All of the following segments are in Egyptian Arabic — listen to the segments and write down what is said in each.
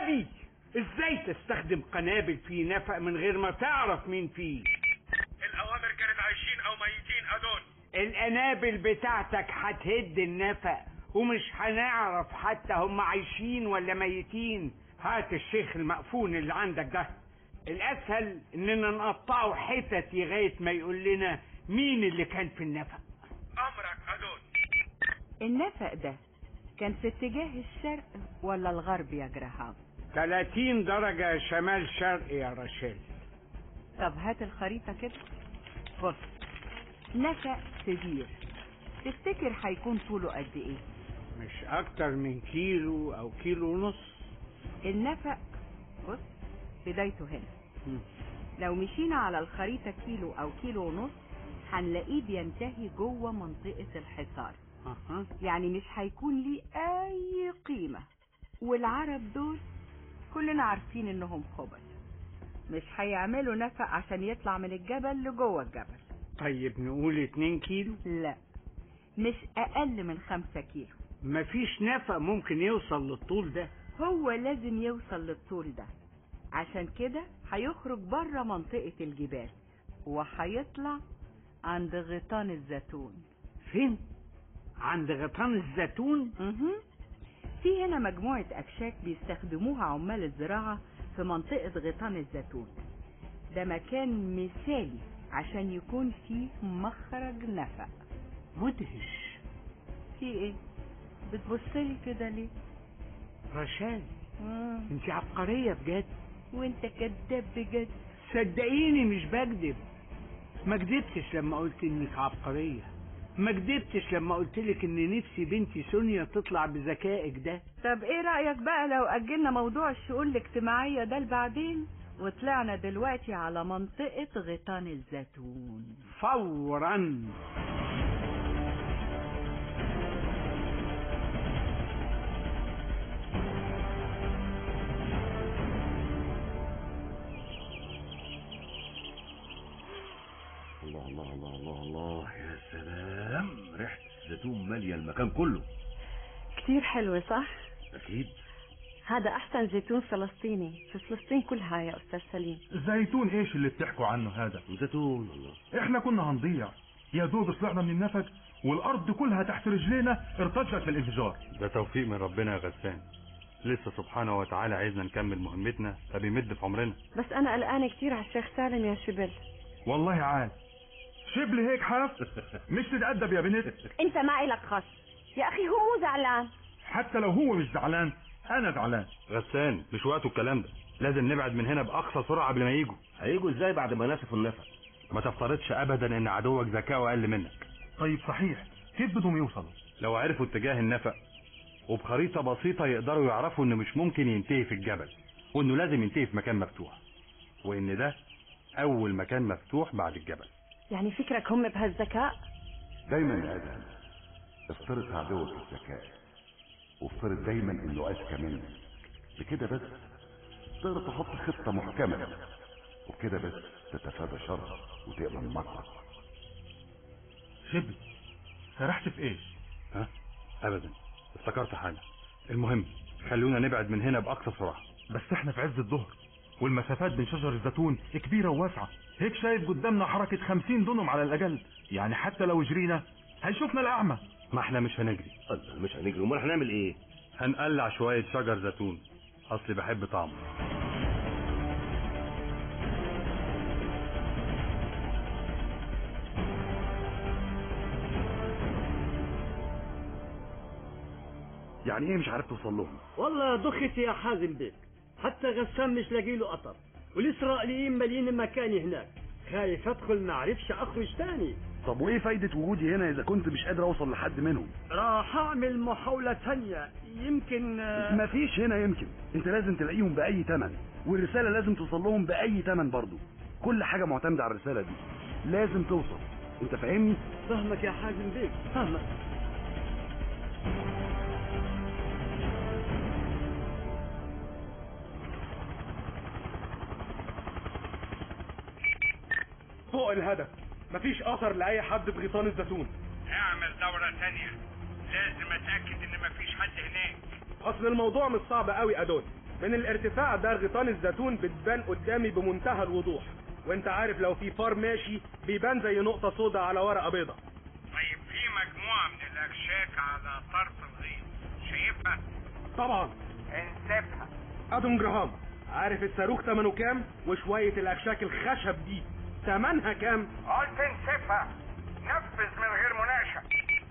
غبي ازاي تستخدم قنابل في نفق من غير ما تعرف مين فيه الاوامر كانت عايشين او ميتين ادون القنابل بتاعتك هتهد النفق ومش هنعرف حتى هم عايشين ولا ميتين هات الشيخ المقفون اللي عندك ده الاسهل اننا نقطعه حتت لغايه ما يقول لنا مين اللي كان في النفق امرك ادون النفق ده كان في اتجاه الشرق ولا الغرب يا جراهام 30 درجة شمال شرق يا رشيل طب هات الخريطة كده بص نفق كبير تفتكر هيكون طوله قد ايه مش اكتر من كيلو او كيلو ونص النفق بص بدايته هنا مم. لو مشينا على الخريطة كيلو او كيلو ونص هنلاقيه بينتهي جوه منطقة الحصار أها. يعني مش هيكون ليه اي قيمة والعرب دول كلنا عارفين انهم خبث مش هيعملوا نفق عشان يطلع من الجبل لجوه الجبل طيب نقول 2 كيلو لا مش اقل من خمسة كيلو مفيش نفق ممكن يوصل للطول ده هو لازم يوصل للطول ده عشان كده هيخرج بره منطقة الجبال وهيطلع عند غيطان الزيتون فين عند غيطان الزيتون مهم. في هنا مجموعة أكشاك بيستخدموها عمال الزراعة في منطقة غيطان الزيتون ده مكان مثالي عشان يكون فيه مخرج نفق مدهش في ايه بتبصلي كده ليه رشاد مم. انت عبقرية بجد وانت كداب بجد صدقيني مش بكذب ما كدبتش لما قلت انك عبقرية ما كدبتش لما قلت لك ان نفسي بنتي سونيا تطلع بذكائك ده طب ايه رأيك بقى لو أجلنا موضوع الشؤون الاجتماعية ده لبعدين وطلعنا دلوقتي على منطقة غيطان الزيتون فورا الله الله الله الله الله يا سلام ريحة الزيتون مالية المكان كله كتير حلوة صح؟ أكيد هذا أحسن زيتون فلسطيني في فلسطين كلها يا أستاذ سليم زيتون ايش اللي بتحكوا عنه هذا زيتون الله احنا كنا هنضيع يا دوب طلعنا من النفق والارض كلها تحت رجلينا ارتجت في الانفجار ده توفيق من ربنا يا غسان لسه سبحانه وتعالى عايزنا نكمل مهمتنا فبيمد في عمرنا بس أنا قلقانة كتير على الشيخ سالم يا شبل والله عاد شبل هيك حاف مش تتأدب يا بنت أنت ما إلك خص يا أخي هو مو زعلان حتى لو هو مش زعلان انا زعلان غسان مش وقته الكلام ده لازم نبعد من هنا باقصى سرعه قبل ما يجوا هيجوا ازاي بعد ما نسفوا النفق ما تفترضش ابدا ان عدوك ذكاؤه اقل منك طيب صحيح كيف بدهم يوصلوا لو عرفوا اتجاه النفق وبخريطه بسيطه يقدروا يعرفوا انه مش ممكن ينتهي في الجبل وانه لازم ينتهي في مكان مفتوح وان ده اول مكان مفتوح بعد الجبل يعني فكرك هم بهالذكاء دايما يا ادهم افترض عدوك الذكاء وافترض دايما انه اذكى منك بكده بس تقدر تحط خطة محكمة وبكده بس تتفادى شر وتقبل مكرك شبل سرحت في ايش ها ابدا افتكرت حاجه المهم خلونا نبعد من هنا باقصى سرعه بس احنا في عز الظهر والمسافات بين شجر الزيتون كبيرة وواسعة هيك شايف قدامنا حركة خمسين دنم على الأقل يعني حتى لو جرينا هيشوفنا الأعمى ما احنا مش هنجري الله، مش هنجري امال هنعمل ايه هنقلع شويه شجر زيتون اصلي بحب طعمه يعني ايه مش عارف توصل لهم والله ضخت يا حازم بيك حتى غسان مش لاقي له قطر والاسرائيليين مالين مكاني هناك خايف ادخل ما اعرفش اخرج تاني طب وايه فايدة وجودي هنا اذا كنت مش قادر اوصل لحد منهم راح اعمل محاولة تانية يمكن آه، مفيش هنا يمكن انت لازم تلاقيهم باي تمن والرسالة لازم توصل لهم باي تمن برضو كل حاجة معتمدة على الرسالة دي لازم توصل انت فاهمني فهمك يا حازم بيك فهمك فوق الهدف مفيش اثر لاي حد في غيطان الزيتون اعمل دورة تانية لازم اتأكد ان مفيش حد هناك اصل الموضوع مش صعب قوي ادون من الارتفاع ده غيطان الزيتون بتبان قدامي بمنتهى الوضوح وانت عارف لو في فار ماشي بيبان زي نقطة سودا على ورقة بيضة طيب في مجموعة من الأكشاك على طرف الغيط شايفها؟ طبعا انسفها ادم جراهام عارف الصاروخ تمنه كام وشوية الاكشاك الخشب دي تمنها كام قلت انسفها نفذ من غير مناقشة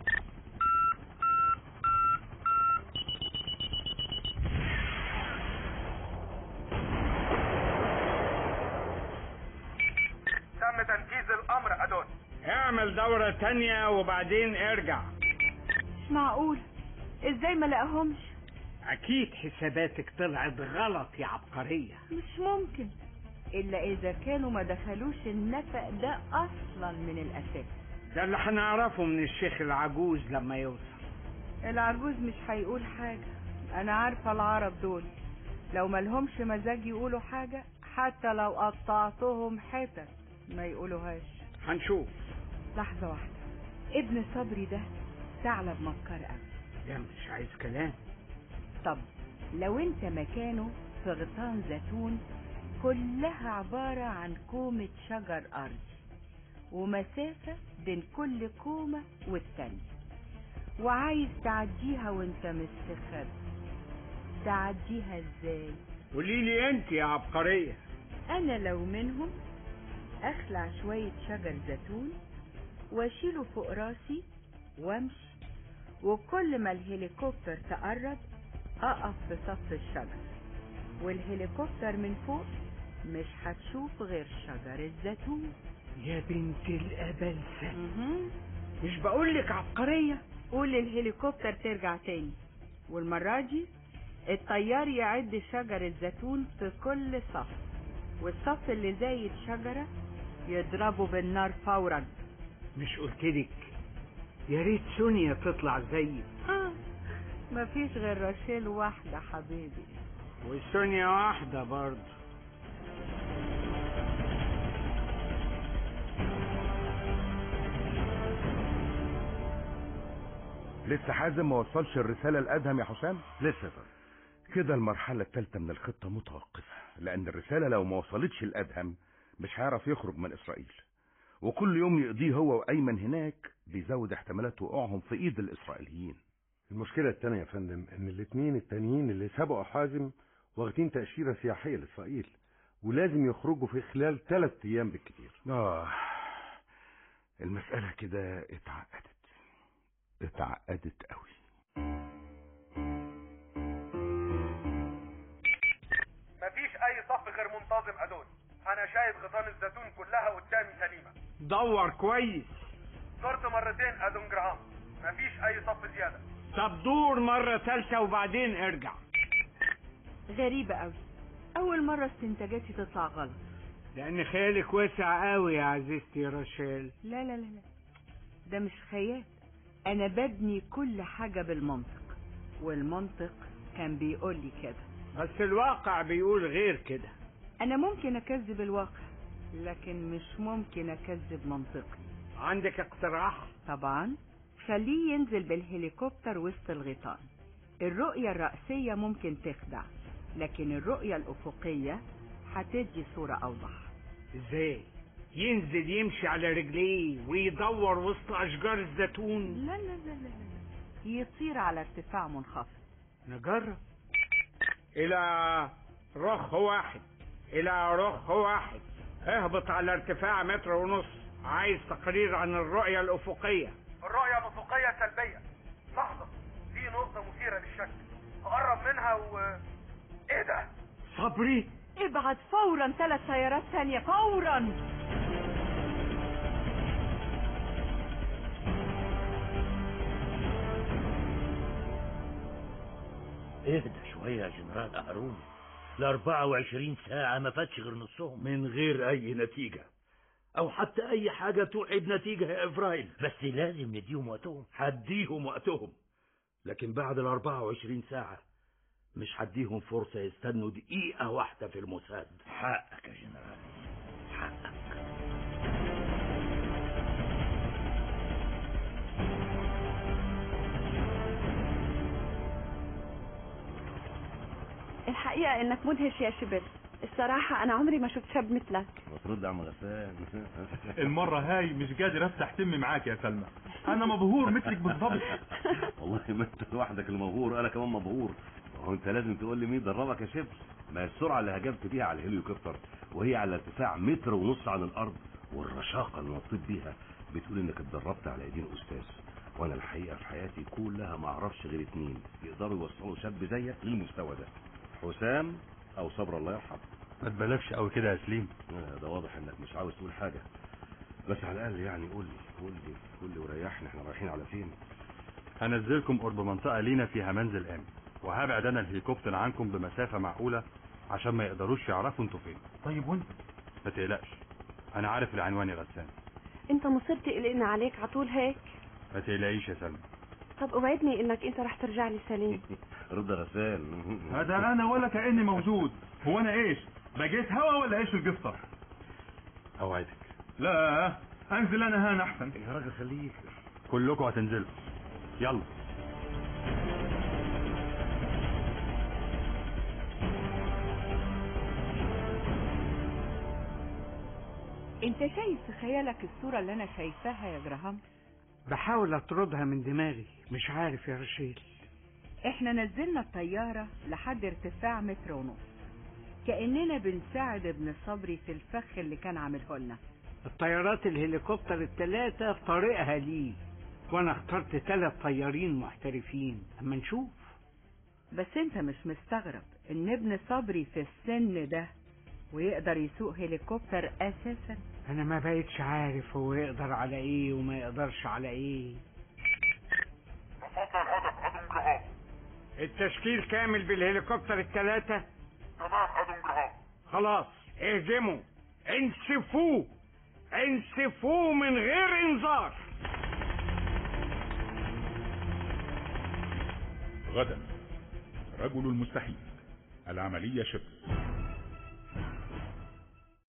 تم تنفيذ الامر ادون اعمل دورة تانية وبعدين ارجع مش معقول ازاي ما لقاهمش اكيد حساباتك طلعت غلط يا عبقرية مش ممكن الا اذا كانوا ما دخلوش النفق ده اصلا من الاساس ده اللي هنعرفه من الشيخ العجوز لما يوصل العجوز مش هيقول حاجة انا عارفة العرب دول لو ملهمش مزاج يقولوا حاجة حتى لو قطعتهم حتت ما يقولوهاش هنشوف لحظة واحدة ابن صبري ده ثعلب مكر قوي ده مش عايز كلام طب لو انت مكانه في غيطان زيتون كلها عبارة عن كومة شجر أرضي ومسافة بين كل كومة والتانية وعايز تعديها وانت مستخبي تعديها ازاي قولي لي انت يا عبقرية انا لو منهم اخلع شوية شجر زيتون واشيله فوق راسي وامشي وكل ما الهليكوبتر تقرب اقف في صف الشجر والهليكوبتر من فوق مش هتشوف غير شجر الزيتون يا بنت الأبلسة مهم. مش بقولك عبقرية قول للهليكوبتر ترجع تاني والمرة دي الطيار يعد شجر الزيتون في كل صف والصف اللي زايد شجرة يضربه بالنار فورا مش قلتلك يا ريت سونيا تطلع زيي آه. مفيش غير راشيل واحدة حبيبي وسونيا واحدة برضه لسه حازم ما وصلش الرسالة لأدهم يا حسام لسه يا فندم كده المرحلة الثالثة من الخطة متوقفة لأن الرسالة لو ما وصلتش لأدهم مش هيعرف يخرج من إسرائيل وكل يوم يقضيه هو وأيمن هناك بيزود احتمالات وقوعهم في إيد الإسرائيليين المشكلة التانية يا فندم ان الاتنين التانيين اللي سبقوا حازم واخدين تأشيرة سياحية لإسرائيل ولازم يخرجوا في خلال ثلاث أيام بالكتير آه المسألة كده اتعقدت اتعقدت قوي مفيش اي صف غير منتظم ادون انا شايف غيطان الزيتون كلها قدامي سليمة دور كويس زرت مرتين ادون جراهام مفيش اي صف زيادة طب دور مرة تالتة وبعدين ارجع غريبة قوي أول مرة استنتاجاتي تطلع غلط لأن خيالك واسع قوي يا عزيزتي راشيل لا لا لا لا ده مش خيال أنا ببني كل حاجة بالمنطق والمنطق كان بيقول لي كده بس الواقع بيقول غير كده أنا ممكن أكذب الواقع لكن مش ممكن أكذب منطقي عندك اقتراح طبعا خليه ينزل بالهليكوبتر وسط الغيطان الرؤية الرأسية ممكن تخدع لكن الرؤية الأفقية هتدي صورة أوضح ازاي ينزل يمشي على رجليه ويدور وسط أشجار الزيتون لا لا لا لا لا يطير على ارتفاع منخفض نجرب إلى رخ واحد إلى رخ واحد اهبط على ارتفاع متر ونص عايز تقرير عن الرؤية الأفقية الرؤية الافقية سلبية لحظة في نقطة مثيرة للشك اقرب منها و ايه ده صبري ابعت فورا ثلاث سيارات ثانية فورا اهدى شوية يا جنرال هارون ال 24 ساعة ما فاتش غير نصهم من غير أي نتيجة أو حتى أي حاجة توحي بنتيجة يا إبراهيم بس لازم نديهم وقتهم هديهم وقتهم لكن بعد ال 24 ساعة مش هديهم فرصة يستنوا دقيقة واحدة في المساد حقك يا جنرال حقك الحقيقة انك مدهش يا شبل الصراحة انا عمري ما شفت شاب مثلك المفروض يا عم غسان المرة هاي مش قادر افتح تمي معاك يا سلمى انا مبهور مثلك بالضبط والله ما انت لوحدك المبهور انا كمان مبهور هو انت لازم تقول لي مين دربك يا شبل ما هي السرعه اللي هجمت بيها على الهليكوبتر وهي على ارتفاع متر ونص عن الارض والرشاقه اللي نطيت بيها بتقول انك اتدربت على ايدين استاذ وانا الحقيقه في حياتي كلها ما اعرفش غير اتنين يقدروا يوصلوا شاب زيك للمستوى ده حسام او صبر الله يرحمه ما تبالغش قوي كده يا سليم آه، ده واضح انك مش عاوز تقول حاجه بس على الاقل يعني قول لي قول لي قول لي وريحني احنا رايحين على فين هنزلكم قرب منطقة لينا فيها منزل آمن وهبعد أنا الهليكوبتر عنكم بمسافة معقولة عشان ما يقدروش يعرفوا انتوا فين طيب وانت ما تقلقش أنا عارف العنوان يا غسان انت مصر تقلقنا عليك عطول هيك ما تقلقيش يا سلمى طب اوعدني انك انت رح ترجع لي سليم رضا غسان هذا انا ولا كاني موجود هو انا ايش بقيت هوا ولا ايش القصه اوعدك لا انزل انا هان احسن يا راجل خليك كلكم هتنزلوا يلا انت شايف في خيالك الصورة اللي انا شايفاها يا جراهام بحاول اطردها من دماغي مش عارف يا رشيد احنا نزلنا الطيارة لحد ارتفاع متر ونص كأننا بنساعد ابن صبري في الفخ اللي كان عامله لنا الطيارات الهليكوبتر التلاتة في طريقها ليه وانا اخترت تلات طيارين محترفين اما نشوف بس انت مش مستغرب ان ابن صبري في السن ده ويقدر يسوق هليكوبتر اساسا انا ما بقتش عارف هو يقدر على ايه وما يقدرش على ايه وصلنا الهدف ادم جرهام التشكيل كامل بالهليكوبتر التلاتة تمام ادم جرهام خلاص اهجموا انسفوه انسفوه من غير انذار غدا رجل المستحيل العملية شبه